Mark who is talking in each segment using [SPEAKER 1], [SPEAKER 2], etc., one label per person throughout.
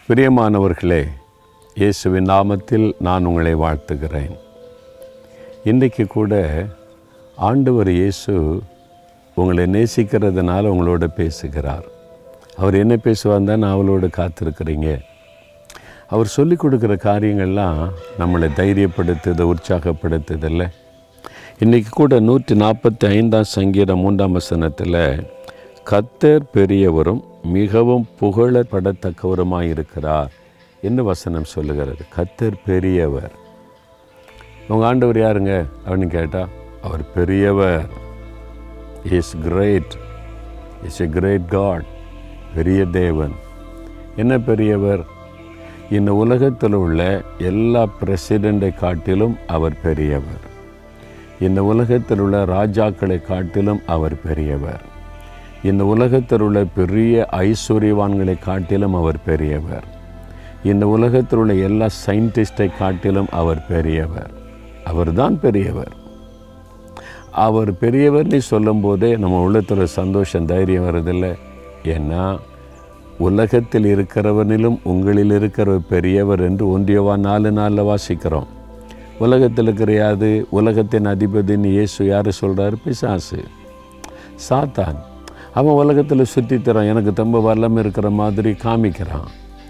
[SPEAKER 1] பிரியமானவர்களே இயேசுவின் நாமத்தில் நான் உங்களை வாழ்த்துகிறேன் இன்றைக்கு கூட ஆண்டவர் இயேசு உங்களை நேசிக்கிறதுனால உங்களோட பேசுகிறார் அவர் என்ன பேசுவார் தான் அவளோட காத்திருக்கிறீங்க அவர் சொல்லிக் கொடுக்குற காரியங்கள்லாம் நம்மளை தைரியப்படுத்துது உற்சாகப்படுத்துதில்ல இன்றைக்கி கூட நூற்றி நாற்பத்தி ஐந்தாம் சங்கீதம் மூன்றாம் வசனத்தில் கத்தர் பெரியவரும் மிகவும் புகழப்படத்தக்கவருமாய் இருக்கிறார் என்று வசனம் சொல்லுகிறது கத்தர் பெரியவர் உங்கள் ஆண்டவர் யாருங்க அப்படின்னு கேட்டால் அவர் பெரியவர் is great is a great God பெரிய தேவன் என்ன பெரியவர் இந்த உலகத்தில் உள்ள எல்லா பிரசிடெண்ட்டை காட்டிலும் அவர் பெரியவர் இந்த உலகத்தில் உள்ள ராஜாக்களை காட்டிலும் அவர் பெரியவர் இந்த உலகத்தில் உள்ள பெரிய ஐஸ்வர்யவான்களை காட்டிலும் அவர் பெரியவர் இந்த உலகத்தில் உள்ள எல்லா சயின்டிஸ்டை காட்டிலும் அவர் பெரியவர் அவர்தான் பெரியவர் அவர் பெரியவர்னு சொல்லும்போதே நம்ம உள்ளத்தில் சந்தோஷம் தைரியம் வருதில்லை ஏன்னா உலகத்தில் இருக்கிறவனிலும் உங்களில் இருக்கிறவர் பெரியவர் என்று ஒன்றியவா நாலு நாளில் வாசிக்கிறோம் உலகத்தில் இருக்கிற யாது உலகத்தின் அதிபதின்னு இயேசு யார் சொல்கிறார் பிசாசு சாத்தான் அவன் உலகத்தில் சுற்றித்தரான் எனக்கு ரொம்ப வல்லம் இருக்கிற மாதிரி காமிக்கிறான்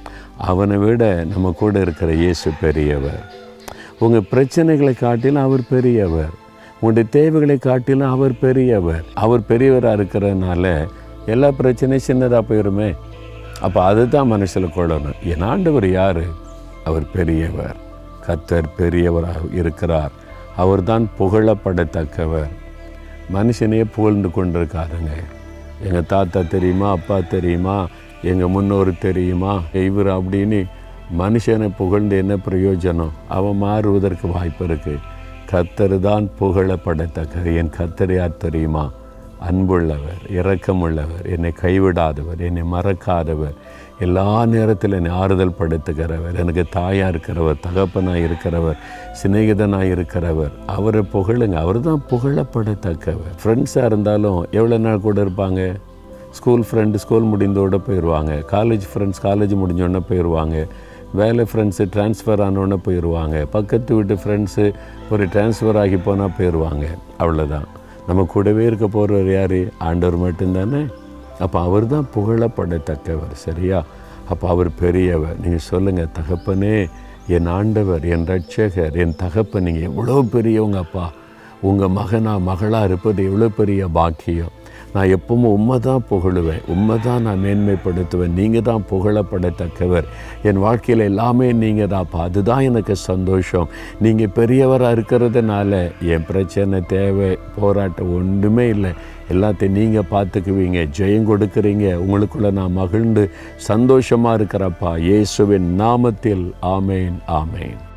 [SPEAKER 1] அவனை விட நம்ம கூட இருக்கிற இயேசு பெரியவர் உங்கள் பிரச்சனைகளை காட்டிலும் அவர் பெரியவர் உங்களுடைய தேவைகளை காட்டிலும் அவர் பெரியவர் அவர் பெரியவராக இருக்கிறதுனால எல்லா பிரச்சனையும் சின்னதாக போயிருமே அப்போ அதுதான் மனசில் கொள்ளணும் என் ஆண்டவர் யார் அவர் பெரியவர் கத்தர் பெரியவராக இருக்கிறார் அவர்தான் புகழப்படத்தக்கவர் மனுஷனையே புகழ்ந்து கொண்டிருக்காருங்க எங்கள் தாத்தா தெரியுமா அப்பா தெரியுமா எங்கள் முன்னோர் தெரியுமா இவர் அப்படின்னு மனுஷனை புகழ்ந்து என்ன பிரயோஜனம் அவன் மாறுவதற்கு வாய்ப்பு இருக்குது கத்தர் தான் புகழப்படத்தக்கது என் கத்தர் யார் தெரியுமா அன்புள்ளவர் இரக்கமுள்ளவர் என்னை கைவிடாதவர் என்னை மறக்காதவர் எல்லா நேரத்தில் என்னை ஆறுதல் படுத்துகிறவர் எனக்கு தாயாக இருக்கிறவர் தகப்பனாக இருக்கிறவர் சிநேகிதனாக இருக்கிறவர் அவரை புகழுங்க அவர் தான் புகழப்படத்தக்கவர் ஃப்ரெண்ட்ஸாக இருந்தாலும் எவ்வளோ நாள் கூட இருப்பாங்க ஸ்கூல் ஃப்ரெண்டு ஸ்கூல் முடிந்தோட போயிடுவாங்க காலேஜ் ஃப்ரெண்ட்ஸ் காலேஜ் முடிஞ்சோடனே போயிடுவாங்க வேலை ஃப்ரெண்ட்ஸு ட்ரான்ஸ்ஃபர் ஆனோடனே போயிடுவாங்க பக்கத்து வீட்டு ஃப்ரெண்ட்ஸு ஒரு ட்ரான்ஸ்ஃபர் ஆகி போனால் போயிடுவாங்க அவ்வளோதான் நம்ம கூடவே இருக்க போகிறவர் யார் ஆண்டவர் மட்டும்தானே அப்போ அவர் தான் புகழப்படத்தக்கவர் சரியா அப்போ அவர் பெரியவர் நீங்கள் சொல்லுங்கள் தகப்பனே என் ஆண்டவர் என் ரட்சகர் என் தகப்பன் நீங்கள் எவ்வளோ பெரியவங்க அப்பா உங்கள் மகனா மகளாக இருப்பது எவ்வளோ பெரிய பாக்கியம் நான் எப்பவும் உண்மை தான் புகழுவேன் உண்மை தான் நான் மேன்மைப்படுத்துவேன் நீங்கள் தான் புகழப்படத்தக்கவர் என் வாழ்க்கையில் எல்லாமே நீங்கள் தான்ப்பா அதுதான் எனக்கு சந்தோஷம் நீங்கள் பெரியவராக இருக்கிறதுனால என் பிரச்சனை தேவை போராட்டம் ஒன்றுமே இல்லை எல்லாத்தையும் நீங்கள் பார்த்துக்குவீங்க ஜெயம் கொடுக்குறீங்க உங்களுக்குள்ள நான் மகிழ்ந்து சந்தோஷமாக இருக்கிறப்பா இயேசுவின் நாமத்தில் ஆமேன் ஆமேன்